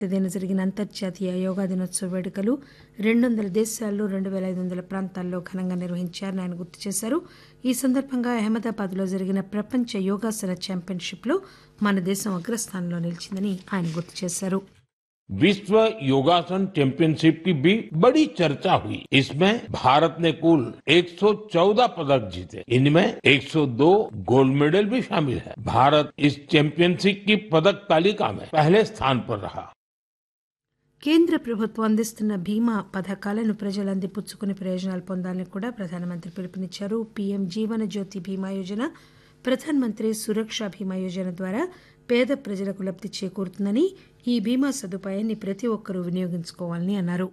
తేదీన జరిగిన అంతర్జాతీయ యోగా దినోత్సవ వేడుకలు రెండు వందల దేశాల్లో రెండు పేల ఐదు వందల ప్రాంతాల్లో ఘనంగా నిర్వహించారని ఆయన గుర్తు చేశారు ఈ సందర్భంగా అహ్మదాబాద్ లో జరిగిన ప్రపంచ యోగాసన ఛాంపియన్షిప్ లో మన దేశం అగ్రస్థానంలో నిలిచిందని ఆయన గుర్తు చేశారు विश्व योगासन चैंपियनशिप की भी बड़ी चर्चा हुई इसमें भारत ने कुल 114 पदक जीते इनमें 102 गोल्ड मेडल भी शामिल है भारत इस चैंपियनशिप की पदक तालिका में पहले स्थान पर रहा కేంద్ర ప్రభుత్వం అందిస్తున్న బీమా పథకాలను ప్రజలు అందిపుచ్చుకుని ప్రయోజనాలు పొందాలని కూడా ప్రధానమంత్రి పిలుపునిచ్చారు పీఎం జీవన జ్యోతి బీమా యోజన ప్రధానమంత్రి సురక్ష బీమా యోజన ద్వారా పేద ప్రజలకు లబ్ది చేకూరుతుందని ఈ బీమా సదుపాయాన్ని ప్రతి ఒక్కరూ వినియోగించుకోవాలని అన్నారు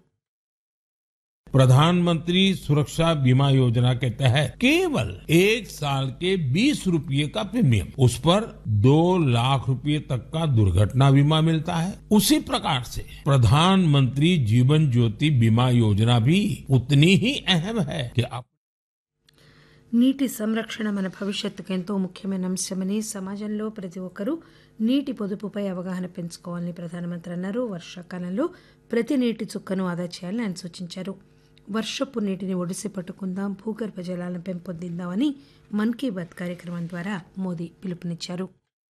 प्रधानमंत्री सुरक्षा बीमा योजना के तहत केवल एक साल के बीस रूपये का प्रीमियम उस पर दो लाख रुपए तक का दुर्घटना बीमा मिलता है उसी प्रकार से प्रधानमंत्री जीवन ज्योति बीमा योजना भी उतनी ही अहम है कि आप నీటి సంరక్షణ మన భవిష్యత్తుకు ఎంతో ముఖ్యమైన అంశమని సమాజంలో ప్రతి ఒక్కరూ నీటి పొదుపుపై అవగాహన పెంచుకోవాలని ప్రధానమంత్రి అన్నారు వర్షాకాలంలో ప్రతి నీటి చుక్కను ఆదా చేయాలని ఆయన సూచించారు వర్షపు నీటిని ఒడిసి పట్టుకుందాం భూగర్భ జలాలను పెంపొందిద్దామని మన్ కీ బాత్ కార్యక్రమం ద్వారా మోదీ పిలుపునిచ్చారు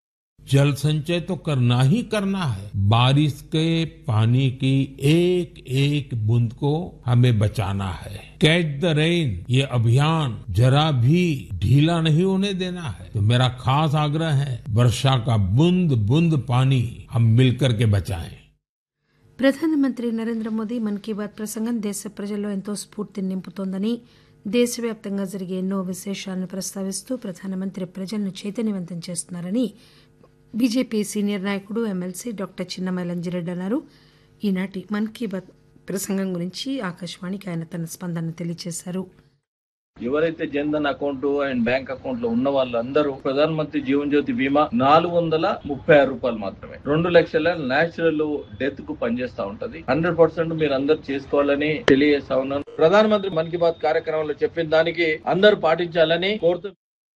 जल संचय तो करना ही करना है बारिश के पानी की एक एक बूंद को हमें बचाना है कैच द रेन ये अभियान जरा भी ढीला नहीं होने देना है तो मेरा खास आग्रह है वर्षा का बूंद बूंद पानी हम मिलकर के बचाएं ప్రధానమంత్రి నరేంద్ర మోదీ మన్ కీ బాత్ ప్రసంగం దేశ ప్రజల్లో ఎంతో స్ఫూర్తిని నింపుతోందని దేశవ్యాప్తంగా జరిగే ఎన్నో విశేషాలను ప్రస్తావిస్తూ ప్రధానమంత్రి ప్రజలను చైతన్యవంతం చేస్తున్నారని బీజేపీ సీనియర్ నాయకుడు ఎమ్మెల్సీ డాక్టర్ చిన్నమలంజిరెడ్డి అన్నారు ఈనాటి మన్ కీ బాత్ ప్రసంగం గురించి ఆకాశవాణికి ఆయన తన స్పందన తెలియజేశారు ఎవరైతే Jan Dhan account and bank account లో ఉన్న వాళ్ళందరూ ప్రధాన మంత్రి జీవన్ జ్యోతి బీమా నాలుగు వందల ముప్పై ఆరు రూపాయలు మాత్రమే రెండు లక్షల నేచురల్ డెత్ కు పనిచేస్తా ఉంటది హండ్రెడ్ పర్సెంట్ మీరు అందరు చేసుకోవాలని తెలియజేస్తా ఉన్నాను ప్రధాన మంత్రి మన్ కీ బాత్ కార్యక్రమంలో చెప్పిన దానికి అందరూ పాటించాలని కోరుతూ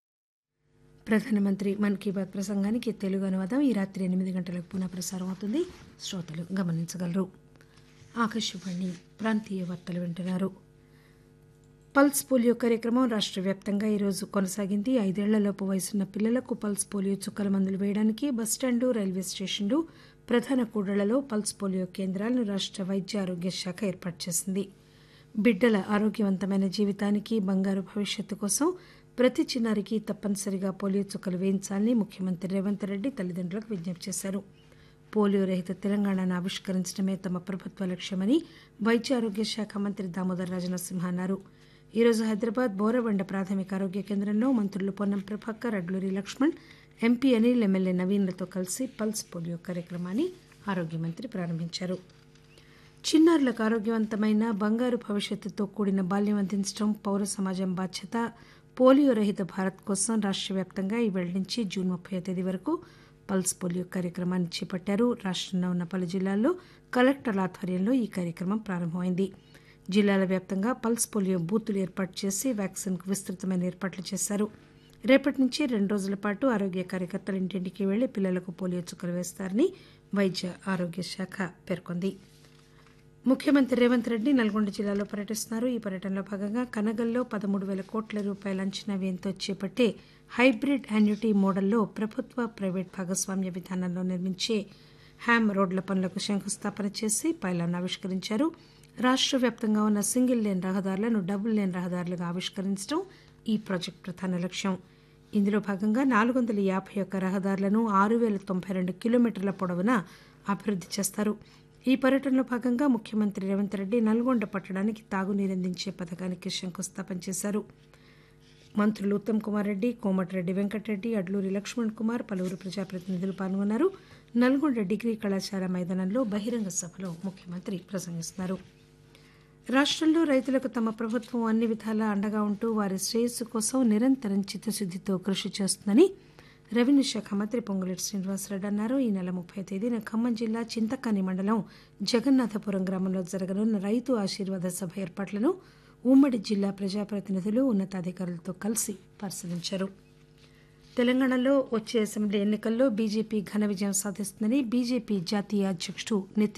ప్రధానమంత్రి మన్ కీ బాత్ ప్రసంగానికి తెలుగు అనువాదం ఈ రాత్రి ఎనిమిది గంటలకు పునః ప్రసారం అవుతుంది శ్రోతలు గమనించగలరు ఆకాశవాణి ప్రాంతీయ వార్తలు వింటున్నారు పల్స్ పోలియో కార్యక్రమం రాష్ట్ర వ్యాప్తంగా ఈరోజు కొనసాగింది ఐదేళ్లలోపు వయసున్న పిల్లలకు పల్స్ పోలియో చుక్కల మందులు వేయడానికి బస్టాండు రైల్వే స్టేషన్లు ప్రధాన కూడళ్లలో పల్స్ పోలియో కేంద్రాలను రాష్ట్ర వైద్య ఆరోగ్య శాఖ ఏర్పాటు చేసింది బిడ్డల ఆరోగ్యవంతమైన జీవితానికి బంగారు భవిష్యత్తు కోసం ప్రతి చిన్నారికి తప్పనిసరిగా పోలియో చుక్కలు వేయించాలని ముఖ్యమంత్రి రేవంత్ రెడ్డి తల్లిదండ్రులకు విజ్ఞప్తి చేశారు పోలియో రహిత తెలంగాణను ఆవిష్కరించడమే తమ ప్రభుత్వ లక్ష్యమని వైద్య ఆరోగ్య శాఖ మంత్రి దామోదర్ రాజనరసింహ అన్నారు ఈరోజు హైదరాబాద్ బోరబండ ప్రాథమిక ఆరోగ్య కేంద్రంలో మంత్రులు పొన్నం ప్రభాకర్ అడ్లూరి లక్ష్మణ్ ఎంపీ అనిల్ ఎమ్మెల్యే నవీన్లతో కలిసి పల్స్ పోలియో కార్యక్రమాన్ని ఆరోగ్య మంత్రి ప్రారంభించారు చిన్నారులకు ఆరోగ్యవంతమైన బంగారు భవిష్యత్తుతో కూడిన బాల్యం అందించడం పౌర సమాజం బాధ్యత పోలియో రహిత భారత్ కోసం రాష్ట్ర వ్యాప్తంగా ఈ వేళ నుంచి జూన్ ముప్పై తేదీ వరకు పల్స్ పోలియో కార్యక్రమాన్ని చేపట్టారు రాష్ట్రంలో ఉన్న పలు జిల్లాల్లో కలెక్టర్ల ఆధ్వర్యంలో ఈ కార్యక్రమం ప్రారంభమైంది జిల్లాల వ్యాప్తంగా పల్స్ పోలియో బూతులు ఏర్పాటు చేసి వ్యాక్సిన్కు విస్తృతమైన ఏర్పాట్లు చేశారు రేపటి నుంచి రెండు రోజుల పాటు ఆరోగ్య కార్యకర్తలు ఇంటింటికి వెళ్లి పిల్లలకు పోలియో చుక్కలు వేస్తారని వైద్య ఆరోగ్య శాఖ పేర్కొంది ముఖ్యమంత్రి రేవంత్ రెడ్డి నల్గొండ జిల్లాలో పర్యటిస్తున్నారు ఈ పర్యటనలో భాగంగా కనగల్లో పదమూడు వేల కోట్ల రూపాయల అంచనా వ్యయంతో చేపట్టే హైబ్రిడ్ యాన్యుటీ మోడల్లో ప్రభుత్వ ప్రైవేట్ భాగస్వామ్య విధానంలో నిర్మించే హ్యామ్ రోడ్ల పనులకు శంకుస్థాపన చేసి పైలాన్ని ఆవిష్కరించారు రాష్ట్ర వ్యాప్తంగా ఉన్న సింగిల్ లేన్ రహదారులను డబుల్ లేన్ రహదారులుగా ఆవిష్కరించడం ఈ ప్రాజెక్టు ప్రధాన లక్ష్యం ఇందులో భాగంగా నాలుగు వందల యాభై ఒక్క రహదారులను ఆరు వేల తొంభై రెండు కిలోమీటర్ల పొడవున అభివృద్ధి చేస్తారు ఈ పర్యటనలో భాగంగా ముఖ్యమంత్రి రేవంత్ రెడ్డి నల్గొండ పట్టణానికి తాగునీరందించే పథకానికి శంకుస్థాపన చేశారు మంత్రులు ఉత్తమ్ కుమార్ రెడ్డి కోమటిరెడ్డి వెంకటరెడ్డి అడ్లూరి లక్ష్మణ్ కుమార్ పలువురు ప్రజాప్రతినిధులు పాల్గొన్నారు నల్గొండ డిగ్రీ కళాశాల మైదానంలో బహిరంగ సభలో ముఖ్యమంత్రి ప్రసంగిస్తున్నారు రాష్ట్రంలో రైతులకు తమ ప్రభుత్వం అన్ని విధాలా అండగా ఉంటూ వారి శ్రేయస్సు కోసం నిరంతరం చిత్తశుద్దితో కృషి చేస్తుందని రెవెన్యూ శాఖ మంత్రి పొంగులేటి శ్రీనివాసరెడ్డి అన్నారు ఈ నెల ముప్పై తేదీన ఖమ్మం జిల్లా చింతకాని మండలం జగన్నాథపురం గ్రామంలో జరగనున్న రైతు ఆశీర్వాద సభ ఏర్పాట్లను ఉమ్మడి జిల్లా ప్రజాప్రతినిధులు ఉన్నతాధికారులతో కలిసి పరిశీలించారు తెలంగాణలో వచ్చే అసెంబ్లీ ఎన్నికల్లో బీజేపీ ఘన విజయం సాధిస్తుందని బీజేపీ జాతీయ అధ్యక్షుడు నితిన్